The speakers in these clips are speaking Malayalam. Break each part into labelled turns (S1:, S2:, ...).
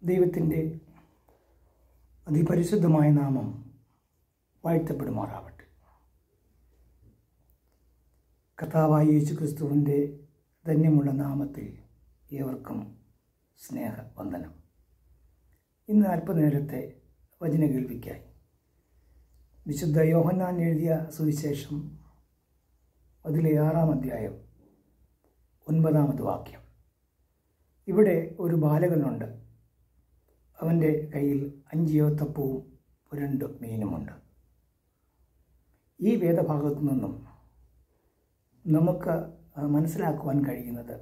S1: ദൈവത്തിൻ്റെ അതിപരിശുദ്ധമായ നാമം വാഴ്ത്തപ്പെടുമാറാവട്ടെ കഥാവായ യേശു ക്രിസ്തുവിൻ്റെ ധന്യമുള്ള നാമത്തിൽ ഏവർക്കും സ്നേഹവന്ദനം ഇന്ന് അല്പനേരത്തെ വചന കേൾവിക്കായി വിശുദ്ധ യോഹന്നാൻ എഴുതിയ സുവിശേഷം അതിലെ ആറാം അധ്യായം ഒൻപതാമത് വാക്യം ഇവിടെ ഒരു ബാലകനുണ്ട് അവൻ്റെ കയ്യിൽ അഞ്ചിയോത്തപ്പവും രണ്ട് മീനുമുണ്ട് ഈ വേദഭാഗത്തു നിന്നും നമുക്ക് മനസ്സിലാക്കുവാൻ കഴിയുന്നത്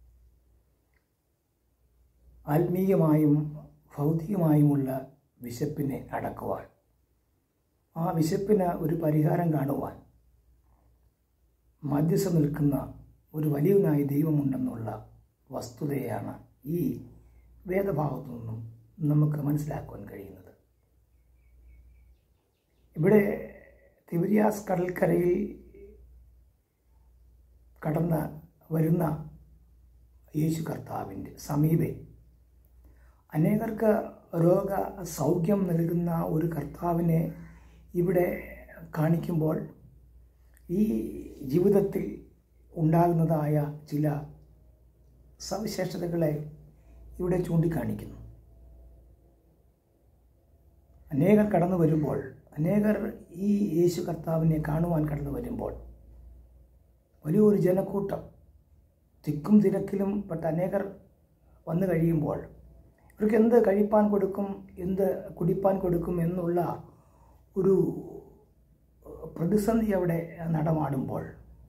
S1: ആത്മീയമായും ഭൗതികമായുമുള്ള വിശപ്പിനെ അടക്കുവാൻ ആ വിശപ്പിന് ഒരു പരിഹാരം കാണുവാൻ മധ്യസ്ഥ നിൽക്കുന്ന ഒരു വലിയവനായ ദൈവമുണ്ടെന്നുള്ള വസ്തുതയാണ് ഈ വേദഭാഗത്തു നിന്നും നമുക്ക് മനസ്സിലാക്കുവാൻ കഴിയുന്നത് ഇവിടെ തിബിരിയാസ് കടൽക്കരയിൽ കടന്ന് വരുന്ന യേശു കർത്താവിൻ്റെ സമീപെ അനേകർക്ക് രോഗ സൗഖ്യം നൽകുന്ന ഒരു കർത്താവിനെ ഇവിടെ കാണിക്കുമ്പോൾ ഈ ജീവിതത്തിൽ ഉണ്ടാകുന്നതായ ചില സവിശേഷതകളെ ഇവിടെ ചൂണ്ടിക്കാണിക്കുന്നു അനേകർ കടന്നു വരുമ്പോൾ അനേകർ ഈ യേശു കർത്താവിനെ കാണുവാൻ കടന്നു വരുമ്പോൾ വലിയൊരു ജനക്കൂട്ടം തിക്കും തിരക്കിലും പെട്ട അനേകർ വന്നു കഴിയുമ്പോൾ ഇവർക്ക് എന്ത് കഴിപ്പാൻ കൊടുക്കും എന്ത് കുടിപ്പാൻ കൊടുക്കും എന്നുള്ള ഒരു പ്രതിസന്ധി അവിടെ നടമാടുമ്പോൾ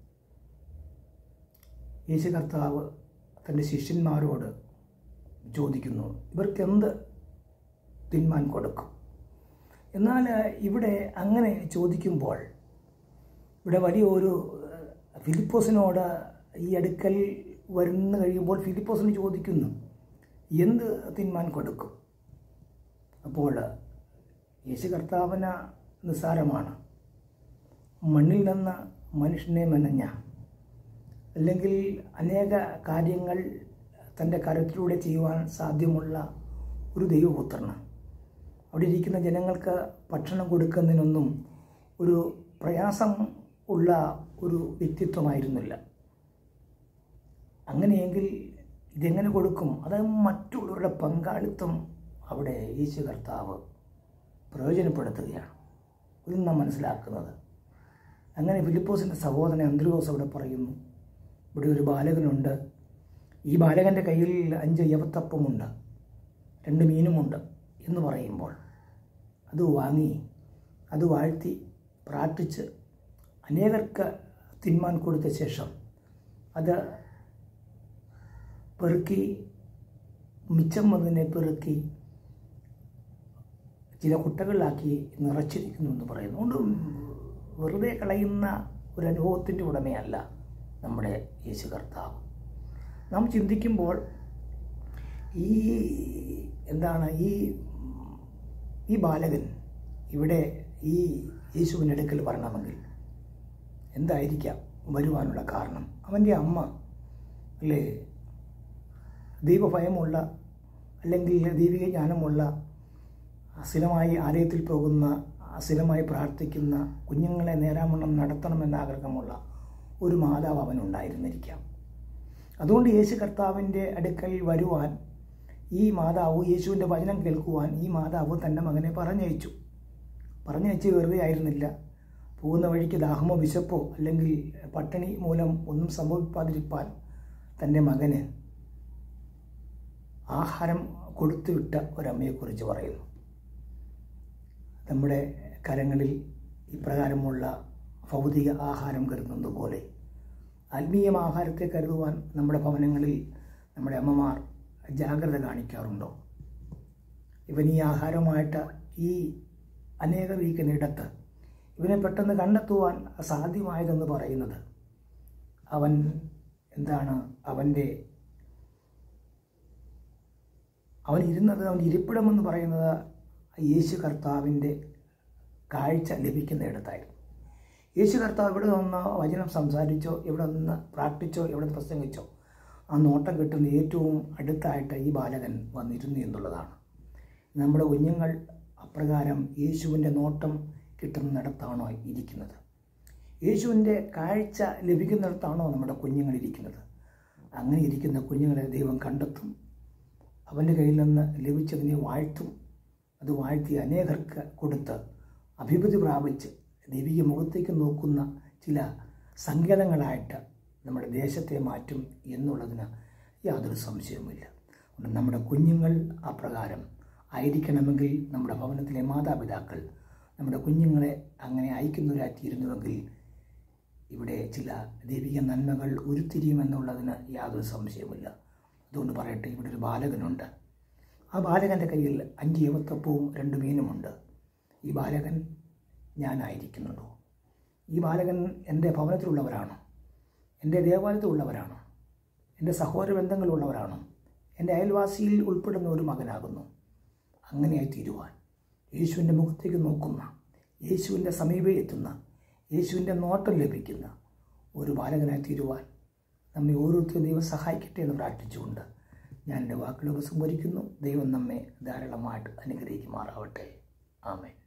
S1: യേശു കർത്താവ് തൻ്റെ ശിഷ്യന്മാരോട് ചോദിക്കുന്നു ഇവർക്ക് എന്ത് തിന്മാൻ കൊടുക്കും എന്നാൽ ഇവിടെ അങ്ങനെ ചോദിക്കുമ്പോൾ ഇവിടെ വലിയൊരു ഫിലിപ്പോസിനോട് ഈ അടുക്കൽ വരുന്ന കഴിയുമ്പോൾ ഫിലിപ്പോസിന് ചോദിക്കുന്നു എന്ത് തിന്മാൻ കൊടുക്കും അപ്പോൾ യേശു കർത്താവിന് നിസ്സാരമാണ് മണ്ണിൽ നിന്ന് മനുഷ്യനെ മെനഞ്ഞ അല്ലെങ്കിൽ അനേക കാര്യങ്ങൾ തൻ്റെ കരത്തിലൂടെ ചെയ്യുവാൻ സാധ്യമുള്ള ഒരു ദൈവപുത്രന് അവിടെ ഇരിക്കുന്ന ജനങ്ങൾക്ക് ഭക്ഷണം കൊടുക്കുന്നതിനൊന്നും ഒരു പ്രയാസം ഉള്ള ഒരു വ്യക്തിത്വമായിരുന്നില്ല അങ്ങനെയെങ്കിൽ ഇതെങ്ങനെ കൊടുക്കും അത് മറ്റുള്ളവരുടെ പങ്കാളിത്തം അവിടെ യേശു കർത്താവ് പ്രയോജനപ്പെടുത്തുകയാണ് ഇതിൽ നാം മനസ്സിലാക്കുന്നത് അങ്ങനെ ഫിലിപ്പോസിൻ്റെ സഹോദരൻ അന്ത്രോസ് അവിടെ പറയുന്നു ഇവിടെ ഒരു ബാലകനുണ്ട് ഈ ബാലകൻ്റെ കയ്യിൽ അഞ്ച് യവത്തപ്പമുണ്ട് രണ്ട് മീനുമുണ്ട് എന്ന് പറയുമ്പോൾ അത് വാങ്ങി അത് വാഴ്ത്തി പ്രാർത്ഥിച്ച് അനേകർക്ക് തിന്മാൻ കൊടുത്ത ശേഷം അത് പെറുക്കി മിച്ചം വന്നതിനെ പെറുക്കി ചില കുട്ടകളിലാക്കി നിറച്ചിരിക്കുന്നു എന്ന് പറയുന്നു അതുകൊണ്ട് വെറുതെ കളയുന്ന ഒരു അനുഭവത്തിൻ്റെ ഉടമയല്ല നമ്മുടെ യേശു കർത്താവ് നാം ചിന്തിക്കുമ്പോൾ ഈ എന്താണ് ഈ ഈ ബാലകൻ ഇവിടെ ഈ യേശുവിൻ്റെ അടുക്കൽ വരണമെങ്കിൽ എന്തായിരിക്കാം വരുവാനുള്ള കാരണം അവൻ്റെ അമ്മ അല്ലേ ദൈവഭയമുള്ള അല്ലെങ്കിൽ ദൈവിക ജ്ഞാനമുള്ള സ്ഥിരമായി ആലയത്തിൽ പോകുന്ന സ്ഥിരമായി പ്രാർത്ഥിക്കുന്ന കുഞ്ഞുങ്ങളെ നേരാമണ്ണം നടത്തണമെന്ന ആഗ്രഹമുള്ള ഒരു മാതാവ് അവനുണ്ടായിരുന്നിരിക്കാം അതുകൊണ്ട് യേശു കർത്താവിൻ്റെ അടുക്കൽ വരുവാൻ ഈ മാതാവ് യേശുവിൻ്റെ വചനം കേൾക്കുവാൻ ഈ മാതാവ് തൻ്റെ മകനെ പറഞ്ഞയച്ചു പറഞ്ഞയച്ച് വെറുതെ ആയിരുന്നില്ല പോകുന്ന വഴിക്ക് ദാഹമോ വിശപ്പോ അല്ലെങ്കിൽ പട്ടിണി മൂലം ഒന്നും സംഭവിക്കാതിരിപ്പാൻ തൻ്റെ മകന് ആഹാരം കൊടുത്തുവിട്ട ഒരമ്മയെക്കുറിച്ച് പറയുന്നു നമ്മുടെ കരങ്ങളിൽ ഇപ്രകാരമുള്ള ഭൗതിക ആഹാരം കരുതുന്നത് പോലെ ആത്മീയ ആഹാരത്തെ കരുതുവാൻ നമ്മുടെ ഭവനങ്ങളിൽ നമ്മുടെ അമ്മമാർ ജാഗ്രത കാണിക്കാറുണ്ടോ ഇവൻ ഈ ആഹാരമായിട്ട് ഈ അനേകം ഇരിക്കുന്നിടത്ത് ഇവനെ പെട്ടെന്ന് കണ്ടെത്തുവാൻ അസാധ്യമായതെന്ന് പറയുന്നത് അവൻ എന്താണ് അവൻ്റെ അവൻ ഇരുന്നത് അവൻ ഇരിപ്പിടമെന്ന് പറയുന്നത് യേശു കർത്താവിൻ്റെ കാഴ്ച ലഭിക്കുന്നിടത്തായിരുന്നു യേശു കർത്താവ് ഇവിടെ നിന്ന് വചനം സംസാരിച്ചോ ഇവിടെ നിന്ന് പ്രാർത്ഥിച്ചോ ഇവിടെ നിന്ന് പ്രസംഗിച്ചോ ആ നോട്ടം കിട്ടുന്ന ഏറ്റവും അടുത്തായിട്ട് ഈ ബാലകൻ വന്നിരുന്നു എന്നുള്ളതാണ് നമ്മുടെ കുഞ്ഞുങ്ങൾ അപ്രകാരം യേശുവിൻ്റെ നോട്ടം കിട്ടുന്നിടത്താണോ ഇരിക്കുന്നത് യേശുവിൻ്റെ കാഴ്ച ലഭിക്കുന്നിടത്താണോ നമ്മുടെ കുഞ്ഞുങ്ങൾ ഇരിക്കുന്നത് അങ്ങനെ ഇരിക്കുന്ന കുഞ്ഞുങ്ങളെ ദൈവം കണ്ടെത്തും അവൻ്റെ കയ്യിൽ നിന്ന് ലഭിച്ചതിനെ വാഴ്ത്തും അത് വാഴ്ത്തി അനേകർക്ക് കൊടുത്ത് അഭിവൃദ്ധി പ്രാപിച്ച് ദൈവിക മുഖത്തേക്ക് നോക്കുന്ന ചില സങ്കേതങ്ങളായിട്ട് നമ്മുടെ ദേശത്തെ മാറ്റും എന്നുള്ളതിന് യാതൊരു സംശയവുമില്ല അതുകൊണ്ട് നമ്മുടെ കുഞ്ഞുങ്ങൾ അപ്രകാരം ആയിരിക്കണമെങ്കിൽ നമ്മുടെ ഭവനത്തിലെ മാതാപിതാക്കൾ നമ്മുടെ കുഞ്ഞുങ്ങളെ അങ്ങനെ അയക്കുന്നവരാറ്റിയിരുന്നുവെങ്കിൽ ഇവിടെ ചില ദൈവിക നന്മകൾ ഉരുത്തിരിയുമെന്നുള്ളതിന് യാതൊരു സംശയവുമില്ല അതുകൊണ്ട് പറയട്ടെ ഇവിടെ ഒരു ബാലകനുണ്ട് ആ ബാലകൻ്റെ കയ്യിൽ അഞ്ച് യുവത്തപ്പവും രണ്ട് മീനുമുണ്ട് ഈ ബാലകൻ ഞാനായിരിക്കുന്നുണ്ടോ ഈ ബാലകൻ എൻ്റെ ഭവനത്തിലുള്ളവരാണോ എൻ്റെ ദേവാലയത്തിലുള്ളവരാണോ എൻ്റെ സഹോദര ബന്ധങ്ങളുള്ളവരാണോ എൻ്റെ അയൽവാസിയിൽ ഉൾപ്പെടുന്ന ഒരു മകനാകുന്നു അങ്ങനെയായി തീരുവാൻ യേശുവിൻ്റെ മുഖത്തേക്ക് നോക്കുന്ന യേശുവിൻ്റെ സമീപേ എത്തുന്ന യേശുവിൻ്റെ നോട്ടം ലഭിക്കുന്ന ഒരു ബാലകനായി തീരുവാൻ നമ്മെ ഓരോരുത്തരും ദൈവം സഹായിക്കട്ടെ എന്ന് പ്രാർത്ഥിച്ചുകൊണ്ട് ഞാൻ എൻ്റെ വാക്കുകൾ ഉപസംഹരിക്കുന്നു ദൈവം നമ്മെ ധാരാളമായിട്ട് അനുഗ്രഹിക്കുമാറാവട്ടെ ആമേൻ